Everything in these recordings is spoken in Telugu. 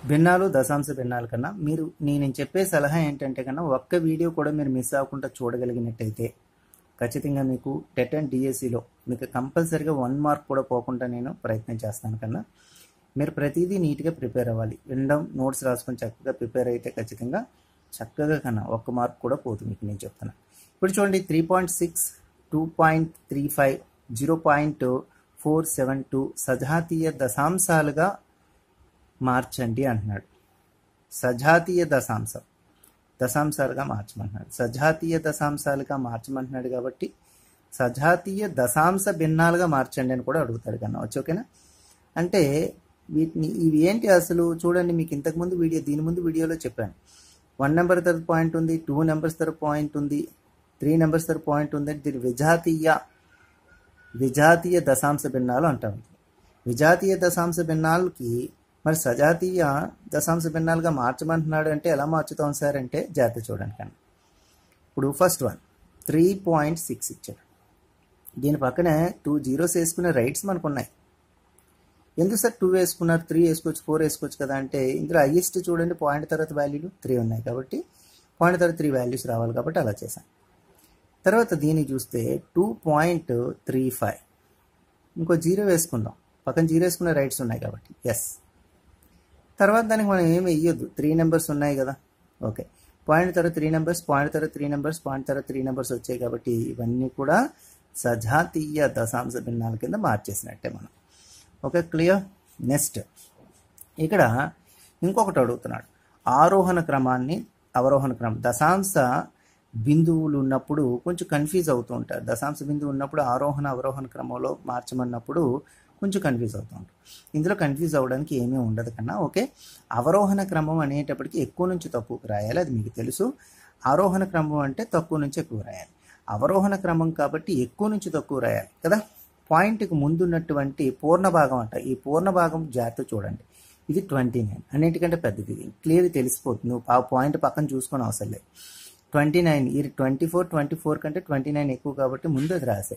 భిన్నాలు దశాంశ భిన్నాల కన్నా మీరు నేను చెప్పే సలహా ఏంటంటే కన్నా ఒక్క వీడియో కూడా మీరు మిస్ అవ్వకుండా చూడగలిగినట్టయితే ఖచ్చితంగా మీకు టెట్ అండ్ డిఎస్సిలో మీకు కంపల్సరీగా వన్ మార్క్ కూడా పోకుండా నేను ప్రయత్నం చేస్తాను కన్నా మీరు ప్రతిదీ నీట్గా ప్రిపేర్ అవ్వాలి వినడం నోట్స్ రాసుకొని చక్కగా ప్రిపేర్ అయితే ఖచ్చితంగా చక్కగా కన్నా ఒక్క మార్క్ కూడా పోతుంది మీకు నేను చెప్తాను ఇప్పుడు చూడండి three point six two point three five zero point four seven two సజాతీయ దశాంశాలుగా మార్చండి అంటున్నాడు సజాతీయ దశాంశం దశాంశాలుగా మార్చమంటున్నాడు సజాతీయ దశాంశాలుగా మార్చమంటున్నాడు కాబట్టి సజాతీయ దశాంశ భిన్నాలుగా మార్చండి అని కూడా అడుగుతాడు కన్నా వచ్చి ఓకేనా అంటే వీటిని ఇవి ఏంటి అసలు చూడండి మీకు ఇంతకుముందు వీడియో దీని ముందు వీడియోలో చెప్పాను వన్ నెంబర్ తరపు పాయింట్ ఉంది టూ నెంబర్స్ తరపు పాయింట్ ఉంది త్రీ నెంబర్స్ తరపు పాయింట్ ఉంది దీని విజాతీయ విజాతీయ దశాంశ భిన్నాలు అంటాం విజాతీయ దశాంశ భిన్నాలకి మరి సజాతీయ దశాంశ భిన్నాలుగా మార్చమంటున్నాడు అంటే ఎలా మార్చుతాం సార్ అంటే జాగ్రత్త చూడండి కానీ ఇప్పుడు first one three point six ఇచ్చాడు దీని పక్కనే టూ జీరోస్ వేసుకునే రైట్స్ మనకు ఉన్నాయి ఎందుకు సార్ టూ వేసుకున్నారు త్రీ వేసుకోవచ్చు ఫోర్ వేసుకోవచ్చు కదా అంటే ఇందులో హైయెస్ట్ చూడండి పాయింట్ తర్వాత వాల్యూలు త్రీ ఉన్నాయి కాబట్టి పాయింట్ తర్వాత త్రీ వాల్యూస్ రావాలి కాబట్టి అలా చేశాను తర్వాత దీన్ని చూస్తే టూ పాయింట్ త్రీ ఫైవ్ ఇంకో జీరో వేసుకుందాం పక్కన జీరో వేసుకునే రైట్స్ ఉన్నాయి కాబట్టి ఎస్ తర్వాత దానికి మనం ఏమి ఇయ్యొద్దు త్రీ నెంబర్స్ ఉన్నాయి కదా ఓకే పాయింట్ తర్వాత త్రీ నెంబర్స్ పాయింట్ తర్వాత త్రీ నెంబర్స్ పాయింట్ తర్వాత త్రీ నెంబర్స్ వచ్చాయి కాబట్టి ఇవన్నీ కూడా సజాతీయ దశాంశ భిన్నాల కింద మార్చేసినట్టే మనం ఓకే క్లియర్ నెక్స్ట్ ఇక్కడ ఇంకొకటి అడుగుతున్నాడు ఆరోహణ క్రమాన్ని అవరోహణ క్రమం దశాంశ బిందువులు ఉన్నప్పుడు కొంచెం కన్ఫ్యూజ్ అవుతూ ఉంటారు దశాంశ బిందువు ఉన్నప్పుడు ఆరోహణ అవరోహణ క్రమంలో మార్చమన్నప్పుడు కొంచెం కన్ఫ్యూజ్ అవుతూ ఉంటారు ఇందులో కన్ఫ్యూజ్ అవ్వడానికి ఏమీ ఉండదు కన్నా ఓకే అవరోహణ క్రమం అనేటప్పటికి ఎక్కువ నుంచి తక్కువకు రాయాలి అది మీకు తెలుసు ఆరోహణ క్రమం అంటే తక్కువ నుంచి ఎక్కువ రాయాలి అవరోహణ క్రమం కాబట్టి ఎక్కువ నుంచి తక్కువ రాయాలి కదా పాయింట్కి ముందున్నటువంటి పూర్ణ భాగం అంట ఈ పూర్ణ భాగం జాగ్రత్త చూడండి ఇది ట్వంటీ నైన్ అన్నిటికంటే పెద్దది ఇది క్లియర్ తెలిసిపోతుంది నువ్వు ఆ పాయింట్ పక్కన చూసుకొని అవసరం లేదు ట్వంటీ నైన్ ఈ ట్వంటీ ఫోర్ ట్వంటీ ఫోర్ కంటే ట్వంటీ నైన్ ఎక్కువ కాబట్టి ముందు అది రాసాయి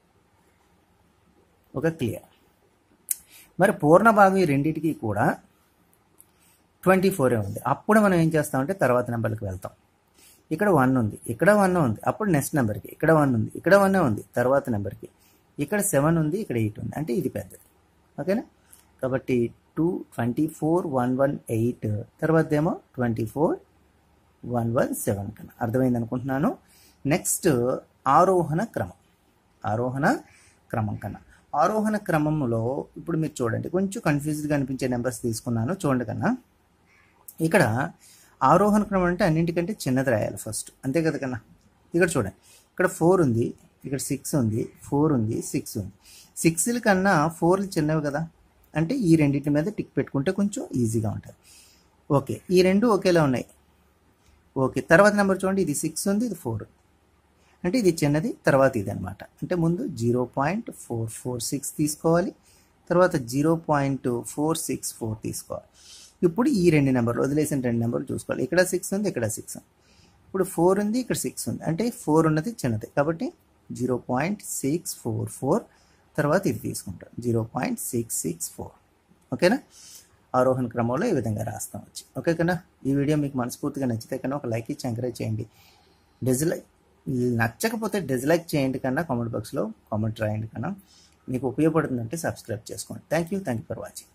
ఒక క్లియర్ మరి పూర్ణ భాగం ఈ రెండింటికి కూడా ట్వంటీ ఫోరే ఉంది అప్పుడు మనం ఏం చేస్తామంటే తర్వాత నెంబర్కి వెళ్తాం ఇక్కడ వన్ ఉంది ఇక్కడ వన్ ఉంది అప్పుడు నెక్స్ట్ నెంబర్కి ఇక్కడ వన్ ఉంది ఇక్కడ వన్ ఉంది తర్వాత నెంబర్కి ఇక్కడ సెవెన్ ఉంది ఇక్కడ ఎయిట్ ఉంది అంటే ఇది పెద్దది ఓకేనా కాబట్టి two twenty four one one eight తర్వాత ఏమో twenty four one one seven కన్నా అర్థమైంది అనుకుంటున్నాను నెక్స్ట్ ఆరోహణ క్రమం ఆరోహణ క్రమం కన్నా ఆరోహణ క్రమంలో ఇప్పుడు మీరు చూడండి కొంచెం కన్ఫ్యూజ్డ్గా అనిపించే నెంబర్స్ తీసుకున్నాను చూడండి కన్నా ఇక్కడ ఆరోహణ క్రమం అంటే అన్నింటికంటే చిన్నది రాయాలి ఫస్ట్ అంతే కదా కన్నా ఇక్కడ చూడండి ఇక్కడ ఫోర్ ఉంది ఇక్కడ సిక్స్ ఉంది ఫోర్ ఉంది సిక్స్ ఉంది సిక్స్ల కన్నా ఫోర్లు చిన్నవి కదా అంటే ఈ రెండింటి మీద టిక్ పెట్టుకుంటే కొంచెం ఈజీగా ఉంటుంది ఓకే ఈ రెండు ఒకేలా ఉన్నాయి ఓకే తర్వాత నెంబర్ చూడండి ఇది సిక్స్ ఉంది ఇది ఫోర్ అంటే ఇది చిన్నది తర్వాత ఇది అనమాట అంటే ముందు zero point four four six తీసుకోవాలి తర్వాత zero point four six four తీసుకోవాలి ఇప్పుడు ఈ రెండు నెంబర్లు వదిలేసిన రెండు నెంబర్లు చూసుకోవాలి ఇక్కడ సిక్స్ ఉంది ఇక్కడ సిక్స్ ఉంది ఇప్పుడు ఫోర్ ఉంది ఇక్కడ సిక్స్ ఉంది అంటే ఫోర్ ఉన్నది చిన్నది కాబట్టి zero point six four four తర్వాత ఇది తీసుకుంటాం zero point six six four ఓకేనా ఆరోహణ క్రమంలో ఈ విధంగా రాస్తాం వచ్చి ఓకే కన్నా ఈ వీడియో మీకు మనస్ఫూర్తిగా నచ్చితే కన్నా ఒక లైక్ ఇచ్చి ఎంకరేజ్ చేయండి డిజ్లైక్ నచ్చకపోతే డిజ్లైక్ చేయండి కన్నా కామెంట్ బాక్స్లో కామెంట్ రాయండి కన్నా మీకు ఉపయోగపడుతుందంటే సబ్స్క్రైబ్ చేసుకోండి thank you thank you for watching